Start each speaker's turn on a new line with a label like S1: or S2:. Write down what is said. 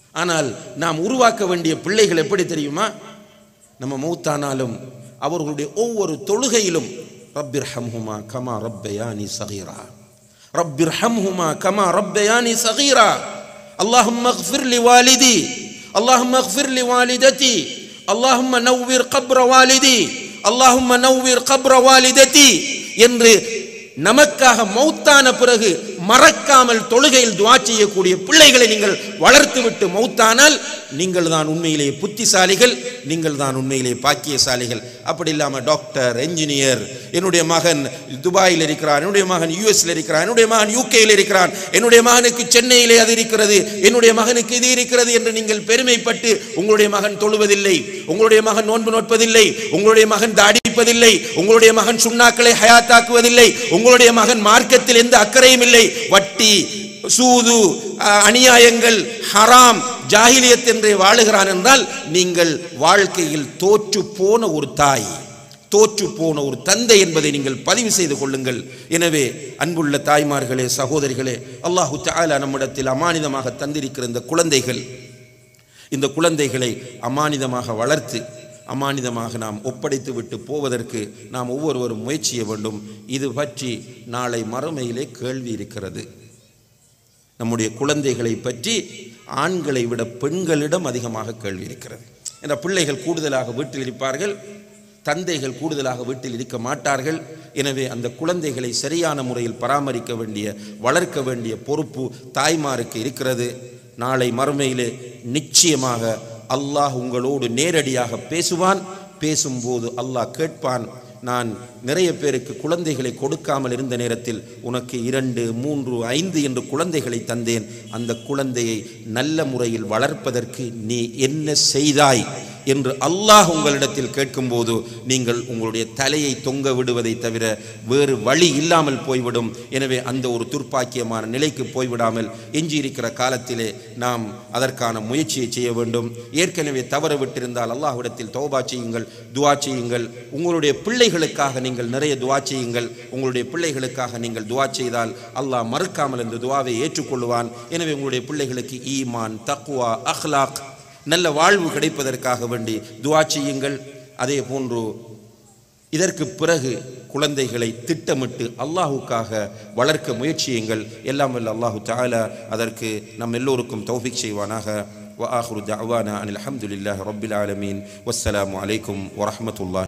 S1: ஆனால் நாம் உருவாக்க வேண்டிய பிள்ளைகள் எப்படி தெரியுமா நம்ம மௌத்தானாலும் அவர்களுடைய ஒவ்வொரு தொழுகையிலும் ரப்பிர் ஹம்ஹுமா கமா ரப்பயானி சகீரா ரப்பிர் ஹம்ஹுமா கமா ரப்பயானி சகீரா اللهم اغفر لوالدي اللهم اغفر لوالدتي اللهم نوّر قبر والدي اللهم نوّر قبر والدتي என்று நமக்காக மௌத்தான பிறகு மறக்காமல் தொழுகையில் துவா செய்யக்கூடிய பிள்ளைகளை நீங்கள் வளர்த்துவிட்டு மௌத்தானால் நீங்கள் தான் உண்மையிலே புத்திசாலிகள் நீங்கள் தான் உண்மையிலே பாக்கியசாலிகள் அப்படி இல்லாமல் டாக்டர் என்ஜினியர் என்னுடைய மகன் துபாயில் இருக்கிறான் என்னுடைய மகன் யூஎஸ்ல இருக்கிறான் என்னுடைய மகன் யூகேயில் இருக்கிறான் என்னுடைய மகனுக்கு சென்னையிலே அது இருக்கிறது என்னுடைய மகனுக்கு இது இருக்கிறது என்று நீங்கள் பெருமைப்பட்டு உங்களுடைய மகன் தொழுவதில்லை உங்களுடைய மகன் நோன்பு நோட்பதில்லை உங்களுடைய மகன் தாடிப்பதில்லை உங்களுடைய மகன் சுண்ணாக்களை ஹயாத்தாக்குவதில்லை உங்களுடைய மகன் மார்க்கத்தில் எந்த அக்கறையும் இல்லை வட்டி சூது அஹ், அநியாயங்கள் ஹராம் ஜாகிலியத் என்றே வாழுகிறான் என்றால் நீங்கள் வாழ்க்கையில் தோற்று போன ஒரு தாய் தோற்று போன ஒரு தந்தை என்பதை நீங்கள் பதிவு செய்து கொள்ளுங்கள் எனவே அன்புள்ள தாய்மார்களே சகோதரிகளே அல்லாஹு தஆலா நம்மிடத்தில் அமானிதமாக தந்திருக்கிற இந்த குழந்தைகள் இந்த குழந்தைகளை அமானிதமாக வளர்த்து அமானிதமாக நாம் ஒப்படைத்து விட்டு போவதற்கு நாம் ஒவ்வொருவரும் முயற்சி செய்ய வேண்டும் இது பற்றி நாளை மறுமையிலே கேள்வி இருக்கிறது நம்முடைய குழந்தைகளை பற்றி ஆண்களை விட பெண்களிடம் அதிகமாக கேள்வி இருக்கிறது என்ற பிள்ளைகள் கூடுதலாக வீட்டில் இருப்பார்கள் தந்தைகள் கூடுதலாக வீட்டில் இருக்க மாட்டார்கள் எனவே அந்த குழந்தைகளை சரியான முறையில் பராமரிக்க வேண்டிய வளர்க்க வேண்டிய பொறுப்பு தாய்மாருக்கு இருக்கிறது நாளை மறுமையிலே நிச்சயமாக அல்லாஹ் உங்களோடு நேரடியாக பேசுவான் பேசும்போது அல்லாஹ் கேட்பான் நான் நிறைய பேருக்கு குழந்தைகளை கொடுக்காமல் இருந்த நேரத்தில் உனக்கு இரண்டு மூன்று ஐந்து என்று குழந்தைகளை தந்தேன் அந்த குழந்தையை நல்ல முறையில் வளர்ப்பதற்கு நீ என்ன செய்தாய் என்று அல்லாஹ் உங்களிடத்தில் கேட்கும்போது நீங்கள் உங்களுடைய தலையை தொங்க விடுவதை தவிர வேறு வழி இல்லாமல் போய்விடும் எனவே அந்த ஒரு துர்ப்பாக்கியமான நிலைக்கு போய்விடாமல் எஞ்சியிருக்கிற காலத்திலே நாம் அதற்கான முயற்சியை செய்ய வேண்டும் ஏற்கனவே தவற விட்டிருந்தால் அல்லாஹ்விடத்தில் தௌபா செய்யுங்கள் துவா செய்யுங்கள் உங்களுடைய பிள்ளைகளுக்காக நீங்கள் நிறைய துவா செய்யுங்கள் உங்களுடைய பிள்ளைகளுக்காக நீங்கள் துவா செய்தால் அல்லாஹ் மறுக்காமல் இந்த துவாவை ஏற்றுக்கொள்வான் எனவே உங்களுடைய பிள்ளைகளுக்கு ஈமான் தக்வா அஹ்லாக் நல்ல வாழ்வு கிடைப்பதற்காக வேண்டி துவா செய்யுங்கள் அதே போன்று இதற்கு பிறகு குழந்தைகளை திட்டமிட்டு அல்லாஹுக்காக வளர்க்க முயற்சியுங்கள் எல்லாம் வல்ல அல்லாஹு தஆலா அதற்கு நம் எல்லோருக்கும் தௌஃபிக் செய்வானாக وآخر دعوانا أن الحمد لله رب العالمين والسلام عليكم ورحمة الله